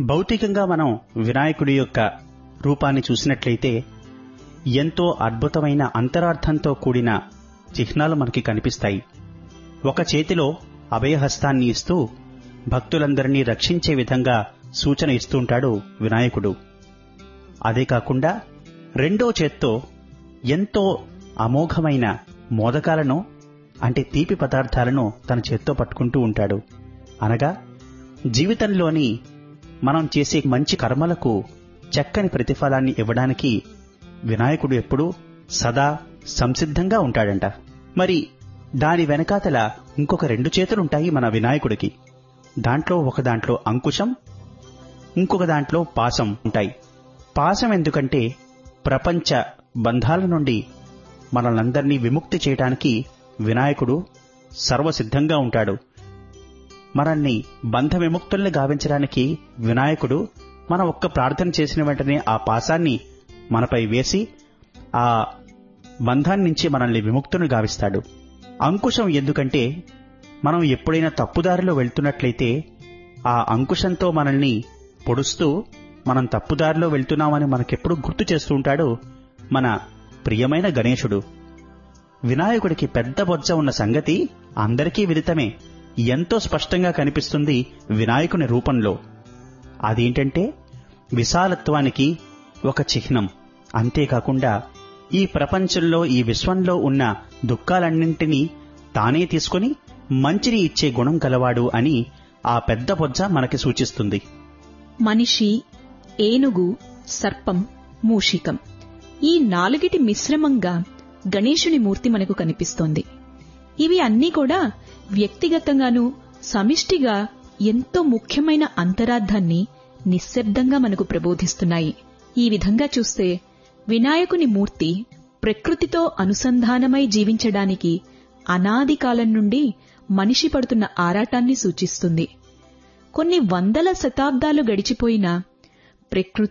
భౌతికంగా మనం వినాయకుడి యొక్క రూపాన్ని చూసినట్లయితే ఎంతో అద్భుతమైన అంతరార్థంతో కూడిన చిహ్నాలు మనకి కనిపిస్తాయి ఒక చేతిలో అభయహస్తాన్ని ఇస్తూ భక్తులందరినీ రక్షించే విధంగా సూచన ఇస్తుంటాడు వినాయకుడు అదే కాకుండా రెండో చేత్తో ఎంతో అమోఘమైన మోదకాలను అంటే తీపి పదార్థాలను తన చేత్తో పట్టుకుంటూ ఉంటాడు అనగా జీవితంలోని మనం చేసే మంచి కర్మలకు చక్కని ప్రతిఫలాన్ని ఇవ్వడానికి వినాయకుడు ఎప్పుడూ సదా సంసిద్ధంగా ఉంటాడంట మరి దాని వెనకాతల ఇంకొక రెండు చేతులుంటాయి మన వినాయకుడికి దాంట్లో ఒక దాంట్లో అంకుశం ఇంకొక దాంట్లో పాసం ఉంటాయి పాసం ఎందుకంటే ప్రపంచ బంధాల నుండి మనల్నందరినీ విముక్తి చేయడానికి వినాయకుడు సర్వసిద్ధంగా ఉంటాడు మనల్ని బంధ విముక్తుల్ని గావించడానికి వినాయకుడు మనం ఒక్క ప్రార్థన చేసిన వెంటనే ఆ పాసాన్ని మనపై వేసి ఆ బంధాన్ని నుంచి మనల్ని విముక్తుని గావిస్తాడు అంకుశం ఎందుకంటే మనం ఎప్పుడైనా తప్పుదారిలో వెళ్తున్నట్లయితే ఆ అంకుశంతో మనల్ని పొడుస్తూ మనం తప్పుదారిలో వెళ్తున్నామని మనకెప్పుడు గుర్తు చేస్తూ ఉంటాడు మన ప్రియమైన గణేశుడు వినాయకుడికి పెద్ద బొజ్జ ఉన్న సంగతి అందరికీ విదితమే ఎంతో స్పష్టంగా కనిపిస్తుంది వినాయకుని రూపంలో అదేంటంటే విశాలత్వానికి ఒక చిహ్నం అంతేకాకుండా ఈ ప్రపంచంలో ఈ విశ్వంలో ఉన్న దుఃఖాలన్నింటినీ తానే తీసుకుని మంచిని ఇచ్చే గుణం గలవాడు అని ఆ పెద్ద బొజ్జ మనకి సూచిస్తుంది మనిషి ఏనుగు సర్పం మూషికం ఈ నాలుగిటి మిశ్రమంగా గణేశుని మూర్తి మనకు కనిపిస్తోంది ఇవి అన్నీ కూడా వ్యక్తిగతంగానూ సమిష్టిగా ఎంతో ముఖ్యమైన అంతరార్థాన్ని నిశ్శబ్దంగా మనకు ప్రబోధిస్తున్నాయి ఈ విధంగా చూస్తే వినాయకుని మూర్తి ప్రకృతితో అనుసంధానమై జీవించడానికి అనాది కాలం నుండి మనిషి పడుతున్న ఆరాటాన్ని సూచిస్తుంది కొన్ని వందల శతాబ్దాలు గడిచిపోయినా ప్రకృతి